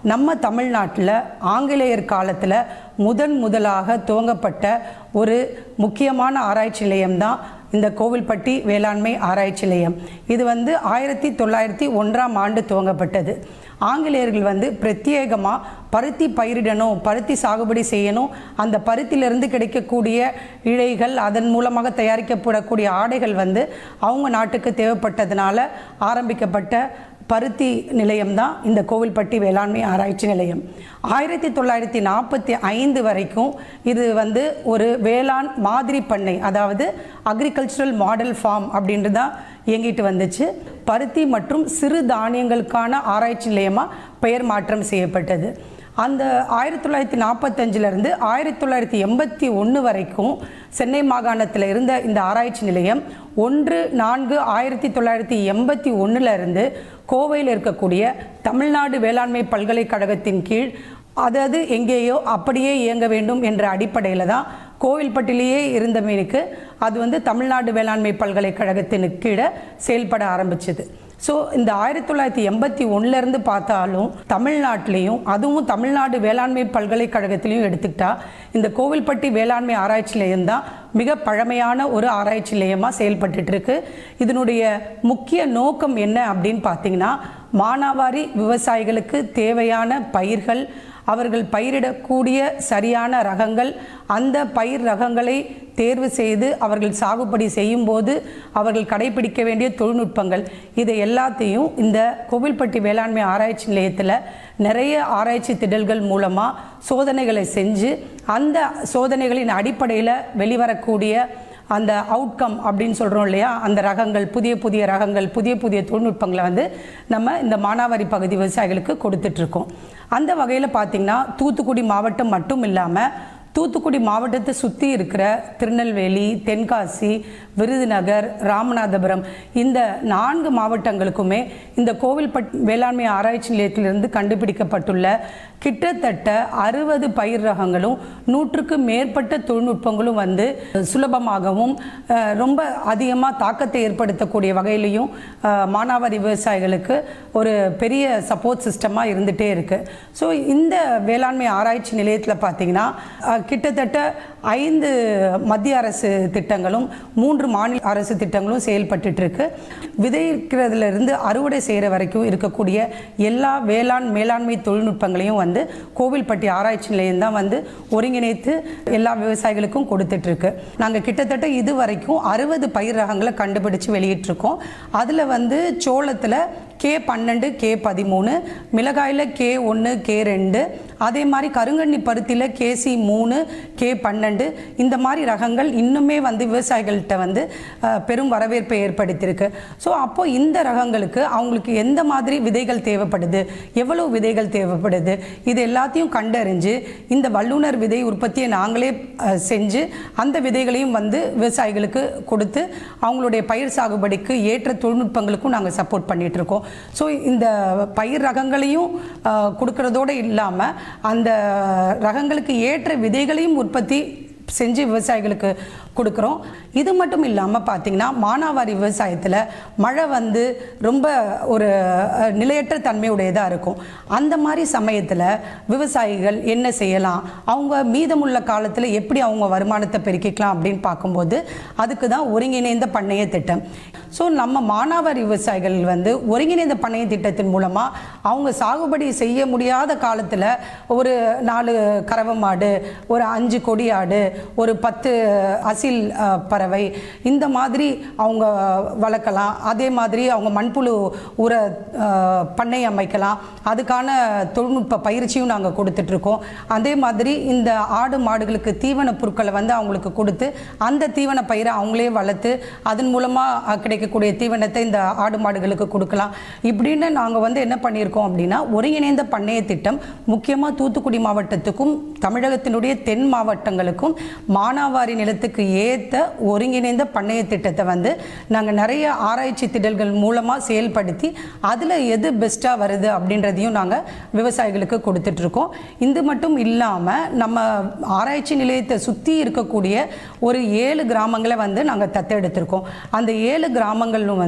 நம்ம தமிழ்நாட்டில் ஆங்கிலேயர் காலத்தில் முதன் முதலாக துவங்கப்பட்ட ஒரு முக்கியமான ஆராய்ச்சி நிலையம்தான் இந்த கோவில்பட்டி வேளாண்மை ஆராய்ச்சி நிலையம் இது வந்து ஆயிரத்தி தொள்ளாயிரத்தி ஒன்றாம் ஆண்டு துவங்கப்பட்டது ஆங்கிலேயர்கள் வந்து பிரத்யேகமாக பருத்தி பயிரிடணும் பருத்தி சாகுபடி செய்யணும் அந்த பருத்தியிலிருந்து கிடைக்கக்கூடிய இழைகள் அதன் மூலமாக தயாரிக்கப்படக்கூடிய ஆடைகள் வந்து அவங்க நாட்டுக்கு தேவைப்பட்டதுனால ஆரம்பிக்கப்பட்ட பருத்தி நிலையம்தான் இந்த கோவில்பட்டி வேளாண்மை ஆராய்ச்சி நிலையம் ஆயிரத்தி தொள்ளாயிரத்தி நாற்பத்தி ஐந்து வரைக்கும் இது வந்து ஒரு வேளாண் மாதிரி பண்ணை அதாவது அக்ரிகல்ச்சரல் மாடல் ஃபார்ம் அப்படின்றது தான் இயங்கிட்டு வந்துச்சு பருத்தி மற்றும் சிறு தானியங்களுக்கான ஆராய்ச்சி நிலையமாக பெயர் மாற்றம் செய்யப்பட்டது அந்த ஆயிரத்தி தொள்ளாயிரத்தி நாற்பத்தஞ்சிலிருந்து ஆயிரத்தி தொள்ளாயிரத்தி எண்பத்தி ஒன்று வரைக்கும் சென்னை மாகாணத்தில் இருந்த இந்த ஆராய்ச்சி நிலையம் ஒன்று நான்கு ஆயிரத்தி தொள்ளாயிரத்தி எண்பத்தி ஒன்றுலேருந்து கோவையில் இருக்கக்கூடிய தமிழ்நாடு வேளாண்மை பல்கலைக்கழகத்தின் கீழ் அதாவது எங்கேயோ அப்படியே இயங்க வேண்டும் என்ற அடிப்படையில் தான் கோவில்பட்டிலேயே இருந்த மீனுக்கு அது வந்து தமிழ்நாடு வேளாண்மை பல்கலைக்கழகத்தின் கீழே செயல்பட ஆரம்பிச்சது ஸோ இந்த ஆயிரத்தி தொள்ளாயிரத்தி எண்பத்தி ஒன்றுலேருந்து பார்த்தாலும் தமிழ்நாட்டிலையும் அதுவும் தமிழ்நாடு வேளாண்மை பல்கலைக்கழகத்திலையும் எடுத்துக்கிட்டா இந்த கோவில்பட்டி வேளாண்மை ஆராய்ச்சி நிலையம் தான் மிக பழமையான ஒரு ஆராய்ச்சி நிலையமாக செயல்பட்டுட்டு இருக்கு இதனுடைய முக்கிய நோக்கம் என்ன அப்படின்னு பார்த்தீங்கன்னா மானாவாரி விவசாயிகளுக்கு தேவையான பயிர்கள் அவர்கள் பயிரிடக்கூடிய சரியான ரகங்கள் அந்த பயிர் ரகங்களை தேர்வு செய்து அவர்கள் சாகுபடி செய்யும்போது அவர்கள் கடைபிடிக்க வேண்டிய தொழில்நுட்பங்கள் இதை எல்லாத்தையும் இந்த கோவில்பட்டி வேளாண்மை ஆராய்ச்சி நிலையத்தில் நிறைய ஆராய்ச்சி திடல்கள் மூலமாக சோதனைகளை செஞ்சு அந்த சோதனைகளின் அடிப்படையில் வெளிவரக்கூடிய அந்த அவுட்கம் அப்படின்னு சொல்கிறோம் இல்லையா அந்த ரகங்கள் புதிய புதிய ரகங்கள் புதிய புதிய தொழில்நுட்பங்களை வந்து நம்ம இந்த மானாவாரி பகுதி விவசாயிகளுக்கு கொடுத்துட்ருக்கோம் அந்த வகையில் பார்த்திங்கன்னா தூத்துக்குடி மாவட்டம் மட்டும் இல்லாமல் தூத்துக்குடி மாவட்டத்தை சுற்றி இருக்கிற திருநெல்வேலி தென்காசி விருதுநகர் ராமநாதபுரம் இந்த நான்கு மாவட்டங்களுக்குமே இந்த கோவில்பட் வேளாண்மை ஆராய்ச்சி நிலையத்திலிருந்து கண்டுபிடிக்கப்பட்டுள்ள கிட்டத்தட்ட அறுபது பயிர் ரகங்களும் நூற்றுக்கு மேற்பட்ட தொழில்நுட்பங்களும் வந்து சுலபமாகவும் அஹ், ரொம்ப அதிகமாக தாக்கத்தை ஏற்படுத்தக்கூடிய வகையிலையும் அஹ், மானாவாரி விவசாயிகளுக்கு ஒரு பெரிய சப்போர்ட் சிஸ்டமாக இருந்துகிட்டே இருக்குது ஸோ இந்த வேளாண்மை ஆராய்ச்சி நிலையத்தில் பார்த்தீங்கன்னா அஹ், கிட்டத்தட்ட ஐந்து மத்திய அரசு திட்டங்களும் மூன்று மாநில அரசு திட்டங்களும் செயல்பட்டுட்டு இருக்கு விதைக்கிறதுல இருந்து அறுவடை செய்கிற வரைக்கும் இருக்கக்கூடிய எல்லா வேளாண் மேலாண்மை தொழில்நுட்பங்களையும் வந்து கோவில்பட்டி ஆராய்ச்சி நிலையம் தான் வந்து ஒருங்கிணைத்து எல்லா விவசாயிகளுக்கும் கொடுத்துட்டு இருக்கு நாங்கள் கிட்டத்தட்ட இது வரைக்கும் அறுபது பயிர் ரகங்களை கண்டுபிடிச்சு வெளியிட்டிருக்கோம் அதில் வந்து சோளத்தில் கே பன்னெண்டு கே பதிமூணு மிளகாயில் கே ஒன்று கே ரெண்டு அதே மாதிரி கருங்கண்ணி பருத்தியில் கேசி மூணு கே பன்னெண்டு இந்த மாதிரி ரகங்கள் இன்னுமே வந்து விவசாயிகள்கிட்ட வந்து அஹ், பெரும் வரவேற்பை ஏற்படுத்தியிருக்கு ஸோ அப்போ இந்த ரகங்களுக்கு அவங்களுக்கு எந்த மாதிரி விதைகள் தேவைப்படுது எவ்வளவு விதைகள் தேவைப்படுது இது எல்லாத்தையும் கண்டறிஞ்சு இந்த வல்லுனர் விதை உற்பத்தியை நாங்களே அஹ், செஞ்சு அந்த விதைகளையும் வந்து விவசாயிகளுக்கு கொடுத்து அவங்களுடைய பயிர் சாகுபடிக்கு ஏற்ற தொழில்நுட்பங்களுக்கும் நாங்கள் சப்போர்ட் பண்ணிட்டு இருக்கோம் ஸோ இந்த பயிர் ரகங்களையும் அஹ், கொடுக்கறதோடு இல்லாமல் அந்த ரகங்களுக்கு ஏற்ற விதைகளையும் உற்பத்தி செஞ்சு விவசாயிகளுக்கு கொடுக்குறோம் இது மட்டும் இல்லாமல் பார்த்தீங்கன்னா மானாவாரி விவசாயத்தில் மழை வந்து ரொம்ப ஒரு அஹ், நிலையற்ற தன்மையுடையதாக இருக்கும் அந்த மாதிரி சமயத்தில் விவசாயிகள் என்ன செய்யலாம் அவங்க மீதமுள்ள காலத்தில் எப்படி அவங்க வருமானத்தை பெருக்கிக்கலாம் அப்படின்னு பார்க்கும்போது அதுக்கு தான் ஒருங்கிணைந்த பண்ணைய திட்டம் ஸோ நம்ம மானாவாரி விவசாயிகள் வந்து ஒருங்கிணைந்த பண்ணைய திட்டத்தின் மூலமாக அவங்க சாகுபடி செய்ய முடியாத காலத்தில் ஒரு நாலு கறவை மாடு ஒரு அஞ்சு கொடி ஆடு ஒரு பத்து அசில் அஹ், பறவை இந்த மாதிரி அவங்க வளர்க்கலாம் அதே மாதிரி அவங்க மண்புழு உர அஹ், பண்ணை அமைக்கலாம் அதுக்கான தொழில்நுட்ப பயிற்சியும் நாங்கள் கொடுத்துட்ருக்கோம் அதே மாதிரி இந்த ஆடு மாடுகளுக்கு தீவன பொருட்களை வந்து அவங்களுக்கு கொடுத்து அந்த தீவன பயிரை அவங்களே வளர்த்து அதன் மூலமாக கிடைக்கக்கூடிய தீவனத்தை இந்த ஆடு மாடுகளுக்கு கொடுக்கலாம் இப்படின்னு நாங்கள் வந்து என்ன பண்ணியிருக்கோம் அப்படின்னா ஒருங்கிணைந்த பண்ணைய திட்டம் முக்கியமாக தூத்துக்குடி மாவட்டத்துக்கும் தமிழகத்தினுடைய தென் மாவட்டங்களுக்கும் மானாவாரி நிலத்துக்கு ஏற்ற ஒருங்கிணைந்த பண்ணைய திட்டத்தை வந்து நாங்கள் நிறைய ஆராய்ச்சி திடல்கள் மூலமாக செயல்படுத்தி அதில் எது பெஸ்ட்டாக வருது அப்படின்றதையும் நாங்கள் விவசாயிகளுக்கு கொடுத்துட்ருக்கோம் இது மட்டும் இல்லாமல் நம்ம ஆராய்ச்சி நிலையத்தை சுற்றி இருக்கக்கூடிய ஒரு ஏழு கிராமங்களை வந்து நாங்கள் தத்தெடுத்திருக்கோம் அந்த ஏழு கிராமங்களும் வந்து